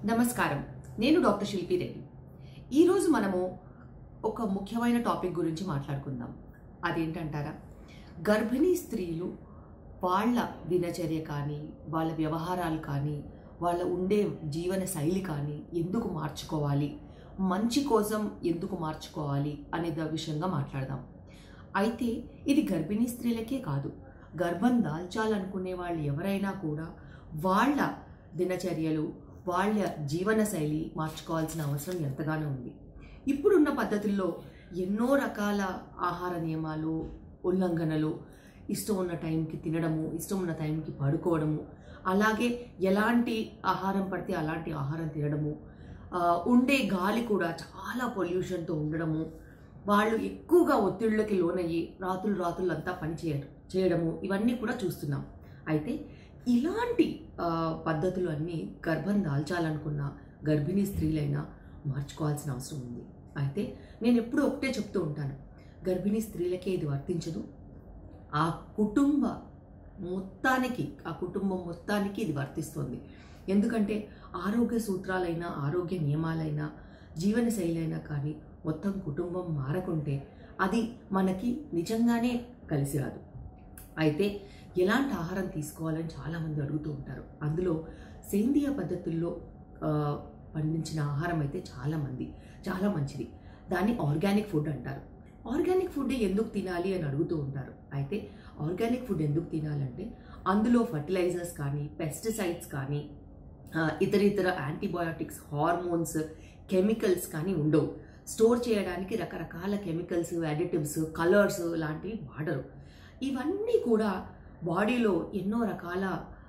నమస్కారం నేను డాక్టర్ శిల్పి రెడ్డి ఈరోజు మనము ఒక ముఖ్యమైన టాపిక్ గురించి మాట్లాడుకుందాం అదేంటంటారా గర్భిణీ స్త్రీలు వాళ్ళ దినచర్య కానీ వాళ్ళ వ్యవహారాలు కానీ వాళ్ళ ఉండే జీవన శైలి కానీ ఎందుకు మార్చుకోవాలి మంచి కోసం ఎందుకు మార్చుకోవాలి అనే దా విషయంగా మాట్లాడదాం అయితే ఇది గర్భిణీ స్త్రీలకే కాదు గర్భం దాల్చాలనుకునే వాళ్ళు ఎవరైనా కూడా వాళ్ళ దినచర్యలు వాళ్ళ జీవన శైలి మార్చుకోవాల్సిన అవసరం ఎంతగానో ఉంది ఇప్పుడున్న పద్ధతుల్లో ఎన్నో రకాల ఆహార నియమాలు ఉల్లంఘనలు ఇష్టం ఉన్న టైంకి తినడము ఇష్టం ఉన్న టైంకి పడుకోవడము అలాగే ఎలాంటి ఆహారం పడితే అలాంటి ఆహారం తినడము ఆ, ఉండే గాలి కూడా చాలా పొల్యూషన్తో ఉండడము వాళ్ళు ఎక్కువగా ఒత్తిళ్ళకి లోనయ్యి రాత్రులు రాత్రులు అంతా పని చేయడం చేయడము ఇవన్నీ కూడా చూస్తున్నాం అయితే ఇలాంటి ఆ, పద్ధతులు అన్నీ గర్భం దాల్చాలనుకున్న గర్భిణీ స్త్రీలైనా మార్చుకోవాల్సిన అవసరం ఉంది అయితే నేను ఎప్పుడూ ఒకటే చెప్తూ ఉంటాను గర్భిణీ స్త్రీలకే ఇది వర్తించదు ఆ కుటుంబ మొత్తానికి ఆ కుటుంబం మొత్తానికి ఇది వర్తిస్తుంది ఎందుకంటే ఆరోగ్య సూత్రాలైనా ఆరోగ్య నియమాలైనా జీవన శైలైనా కానీ మొత్తం కుటుంబం మారకుంటే అది మనకి నిజంగానే కలిసి రాదు అయితే ఎలాంటి ఆహారం తీసుకోవాలని చాలామంది అడుగుతూ ఉంటారు అందులో సేంద్రియ పద్ధతుల్లో ఆ, పండించిన ఆహారం అయితే చాలామంది చాలా మంచిది దాన్ని ఆర్గానిక్ ఫుడ్ అంటారు ఆర్గానిక్ ఫుడ్ ఎందుకు తినాలి అని అడుగుతూ ఉంటారు అయితే ఆర్గానిక్ ఫుడ్ ఎందుకు తినాలంటే అందులో ఫర్టిలైజర్స్ కానీ పెస్టిసైడ్స్ కానీ ఆ, ఇతర ఇతర యాంటీబయాటిక్స్ హార్మోన్స్ కెమికల్స్ కానీ ఉండవు స్టోర్ చేయడానికి రకరకాల కెమికల్స్ అడిటివ్స్ కలర్స్ లాంటివి వాడరు ఇవన్నీ కూడా బాడీలో ఎన్నో రకాల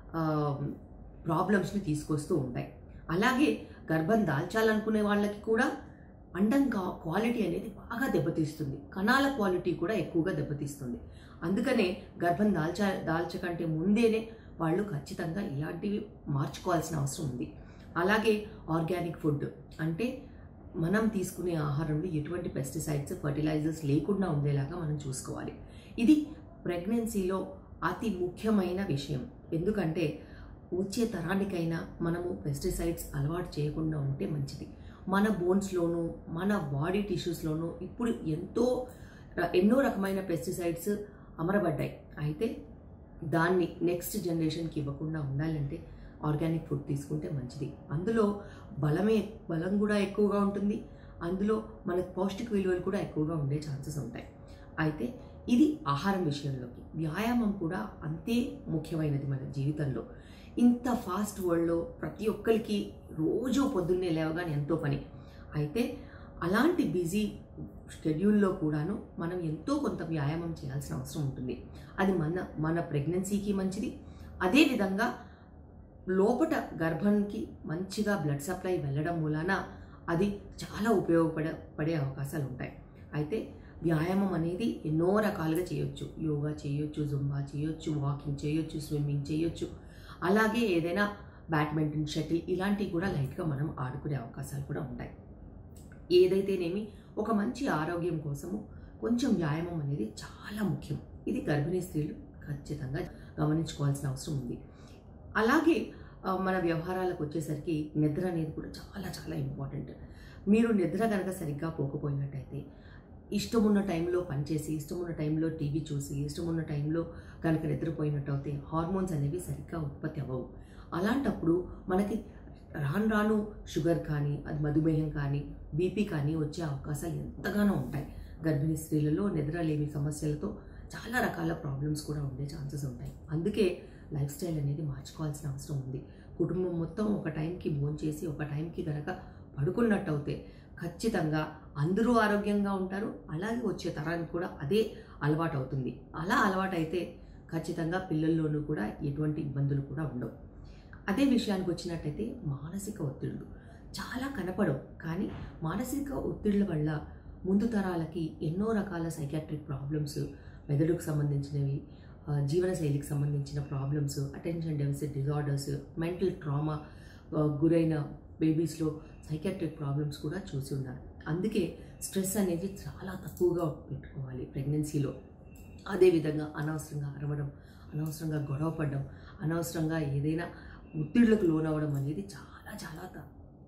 ప్రాబ్లమ్స్ని తీసుకొస్తూ ఉంటాయి అలాగే గర్భం దాల్చాలనుకునే వాళ్ళకి కూడా అండం కా- క్వాలిటీ అనేది బాగా దెబ్బతీస్తుంది కణాల క్వాలిటీ కూడా ఎక్కువగా దెబ్బతీస్తుంది అందుకనే గర్భం దాల్చ దాల్చకంటే ముందేనే వాళ్ళు ఖచ్చితంగా ఇలాంటివి మార్చుకోవాల్సిన అవసరం ఉంది అలాగే ఆర్గానిక్ ఫుడ్ అంటే మనం తీసుకునే ఆహారంలో ఎటువంటి పెస్టిసైడ్స్ ఫర్టిలైజర్స్ లేకుండా ఉండేలాగా మనం చూసుకోవాలి ఇది ప్రెగ్నెన్సీలో అతి ముఖ్యమైన విషయం ఎందుకంటే వచ్చే తరానికైనా మనము పెస్టిసైడ్స్ అలవాటు చేయకుండా ఉంటే మంచిది మన బోన్స్లోనూ మన బాడీ టిష్యూస్లోనూ ఇప్పుడు ఎంతో ర- ఎన్నో రకమైన పెస్టిసైడ్స్ అమరబడ్డాయి అయితే దాన్ని నెక్స్ట్ జనరేషన్కి ఇవ్వకుండా ఉండాలంటే ఆర్గానిక్ ఫుడ్ తీసుకుంటే మంచిది అందులో బలమే బలం కూడా ఎక్కువగా ఉంటుంది అందులో మనకు పౌష్టిక విలువలు కూడా ఎక్కువగా ఉండే ఛాన్సెస్ ఉంటాయి అయితే ఇది ఆహారం విషయంలోకి వ్యాయామం కూడా అంతే ముఖ్యమైనది మన జీవితంలో ఇంత ఫాస్ట్ వరల్డ్లో ప్రతి ఒక్కరికి రోజు పొద్దున్నే లేవగానే ఎంతో పని అయితే అలాంటి బిజీ షెడ్యూల్లో కూడాను మనం ఎంతో కొంత వ్యాయామం చేయాల్సిన అవసరం ఉంటుంది అది మన మన ప్రెగ్నెన్సీకి మంచిది అదేవిధంగా లోపట గర్భానికి మంచిగా బ్లడ్ సప్లై వెళ్ళడం మూలాన అది చాలా ఉపయోగపడే పడే అవకాశాలు ఉంటాయి అయితే వ్యాయామం అనేది ఎన్నో రకాలుగా చేయొచ్చు యోగా చేయొచ్చు జుంబా చేయొచ్చు వాకింగ్ చేయొచ్చు స్విమ్మింగ్ చేయొచ్చు అలాగే ఏదైనా బ్యాడ్మింటన్ షటిల్ ఇలాంటివి కూడా లైట్గా మనం ఆడుకునే అవకాశాలు కూడా ఉంటాయి ఏదైతేనేమి ఒక మంచి ఆరోగ్యం కోసము కొంచెం వ్యాయామం అనేది చాలా ముఖ్యం ఇది గర్భిణీ స్త్రీలు ఖచ్చితంగా గమనించుకోవాల్సిన అవసరం ఉంది అలాగే ఆ, మన వ్యవహారాలకు వచ్చేసరికి నిద్ర అనేది కూడా చాలా చాలా ఇంపార్టెంట్ మీరు నిద్ర కనుక సరిగ్గా పోకపోయినట్టయితే ఇష్టం ఉన్న టైంలో పనిచేసి ఇష్టం ఉన్న టైంలో టీవీ చూసి ఇష్టం ఉన్న టైంలో కనుక నిద్రపోయినట్టయితే హార్మోన్స్ అనేవి సరిగ్గా ఉత్పత్తి అవ్వవు అలాంటప్పుడు మనకి రాను రాను షుగర్ కానీ అది మధుమేహం కానీ బీపీ కానీ వచ్చే అవకాశాలు ఎంతగానో ఉంటాయి గర్భిణీ స్త్రీలలో నిద్రలేమి సమస్యలతో చాలా రకాల ప్రాబ్లమ్స్ కూడా ఉండే ఛాన్సెస్ ఉంటాయి అందుకే లైఫ్ స్టైల్ అనేది మార్చుకోవాల్సిన అవసరం ఉంది కుటుంబం మొత్తం ఒక టైంకి భోంచేసి ఒక టైంకి గనక పడుకున్నట్టు అవుతే ఖచ్చితంగా అందరూ ఆరోగ్యంగా ఉంటారు అలాగే వచ్చే తరానికి కూడా అదే అలవాటు అవుతుంది అలా అలవాటు అయితే ఖచ్చితంగా పిల్లల్లోనూ కూడా ఎటువంటి ఇబ్బందులు కూడా ఉండవు అదే విషయానికి వచ్చినట్టయితే మానసిక ఒత్తిళ్ళు చాలా కనపడవు కానీ మానసిక ఒత్తిళ్ళ వల్ల ముందు తరాలకి ఎన్నో రకాల సైకాట్రిక్ ప్రాబ్లమ్స్ మెదడుకు సంబంధించినవి ఆ, జీవనశైలికి సంబంధించిన problems attention deficit disorders mental trauma గురైన బేబీస్లో సైకాట్రిక్ ప్రాబ్లమ్స్ కూడా చూసి ఉన్నారు అందుకే స్ట్రెస్ అనేది చాలా తక్కువగా పెట్టుకోవాలి ప్రెగ్నెన్సీలో అదేవిధంగా అనవసరంగా అరవడం అనవసరంగా గొడవ పడడం అనవసరంగా ఏదైనా ఒత్తిళ్లకు లోనవ్వడం అనేది చాలా చాలా త-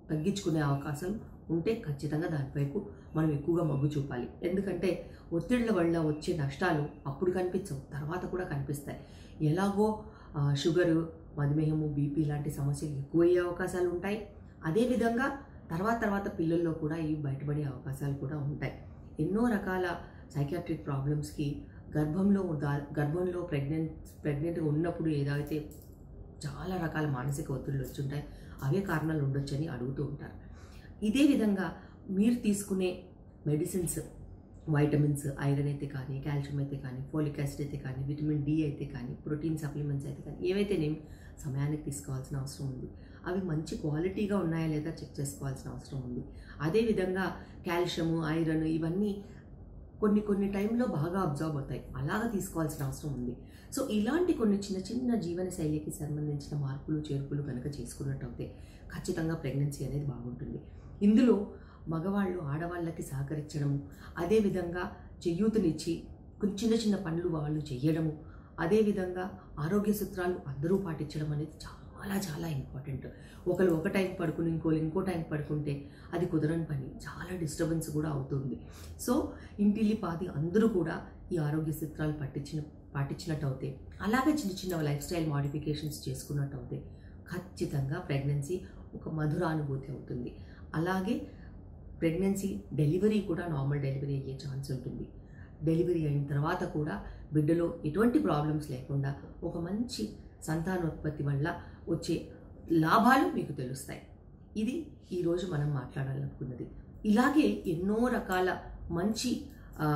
తగ్గించుకునే అవకాశం ఉంటే ఖచ్చితంగా దానివైపు మనం ఎక్కువగా మొగ్గు చూపాలి ఎందుకంటే ఒత్తిళ్ల వల్ల వచ్చే నష్టాలు అప్పుడు కనిపించవు తర్వాత కూడా కనిపిస్తాయి ఎలాగో ఆ, షుగరు మధుమేహము బీపీ లాంటి సమస్యలు ఎక్కువయ్యే అవకాశాలు ఉంటాయి అదేవిధంగా తర్వాత తర్వాత పిల్లల్లో కూడా ఇవి బయటపడే అవకాశాలు కూడా ఉంటాయి ఎన్నో రకాల సైకాట్రిక్ ప్రాబ్లమ్స్కి గర్భంలో గా- గర్భంలో ప్రెగ్నెంట్ ప్రెగ్నెంట్గా ఉన్నప్పుడు ఏదైతే చాలా రకాల మానసిక ఒత్తిళ్ళు వచ్చుంటాయి అవే కారణాలు ఉండొచ్చని అడుగుతూ ఉంటారు ఇదే విధంగా మీరు తీసుకునే మెడిసిన్స్ వైటమిన్స్ ఐరన్ అయితే కానీ కాల్షియం అయితే కానీ ఫోలిక్ యాసిడ్ అయితే కానీ విటమిన్ డి అయితే కానీ ప్రోటీన్ సప్లిమెంట్స్ అయితే కానీ ఏవైతేనేమి సమయానికి తీసుకోవాల్సిన అవసరం ఉంది అవి మంచి క్వాలిటీగా ఉన్నాయా లేదా చెక్ చేసుకోవాల్సిన అవసరం ఉంది అదేవిధంగా కాల్షియము ఐరన్ ఇవన్నీ కొన్ని కొన్ని టైంలో బాగా అబ్జర్వ్ అవుతాయి అలాగా తీసుకోవాల్సిన అవసరం ఉంది సో ఇలాంటి కొన్ని చిన్న చిన్న జీవన శైలికి సంబంధించిన మార్పులు చేర్పులు కనుక చేసుకున్నట్టయితే ఖచ్చితంగా ప్రెగ్నెన్సీ అనేది బాగుంటుంది ఇందులో మగవాళ్ళు ఆడవాళ్ళకి సహకరించడము అదేవిధంగా చేయూతనిచ్చి కొన్ని చిన్న చిన్న పనులు వాళ్ళు చేయడము అదేవిధంగా ఆరోగ్య సూత్రాలు అందరూ పాటించడం అనేది చాలా చాలా ఇంపార్టెంట్ ఒకరు ఒక టైం పడుకుని ఇంకోరు ఇంకో టైం పడుకుంటే అది కుదరని పని చాలా డిస్టర్బెన్స్ కూడా అవుతుంది సో ఇంటిల్లి పాది అందరూ కూడా ఈ ఆరోగ్య సూత్రాలు పట్టించిన పాటించినట్టు అవుతే అలాగే చిన్న చిన్న లైఫ్ స్టైల్ మాడిఫికేషన్స్ చేసుకున్నట్టు అవుతే ఖచ్చితంగా ప్రెగ్నెన్సీ ఒక మధురానుభూతి అవుతుంది అలాగే ప్రెగ్నెన్సీ డెలివరీ కూడా నార్మల్ డెలివరీ అయ్యే ఛాన్స్ ఉంటుంది డెలివరీ అయిన తర్వాత కూడా బిడ్డలో ఎటువంటి ప్రాబ్లమ్స్ లేకుండా ఒక మంచి సంతానోత్పత్తి వల్ల వచ్చే లాభాలు మీకు తెలుస్తాయి ఇది ఈరోజు మనం మాట్లాడాలనుకున్నది ఇలాగే ఎన్నో రకాల మంచి ఆ,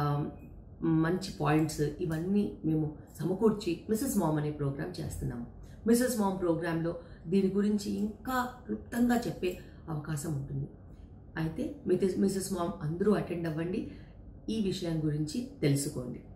మంచి పాయింట్స్ ఇవన్నీ మేము సమకూర్చి మిసెస్ మామ్ అనే ప్రోగ్రామ్ చేస్తున్నాము మిసెస్ మామ్ ప్రోగ్రాంలో దీని గురించి ఇంకా క్లుప్తంగా చెప్పే అవకాశం ఉంటుంది అయితే మిసెస్ మిసెస్ మామ్ అందరూ అటెండ్ అవ్వండి ఈ విషయం గురించి తెలుసుకోండి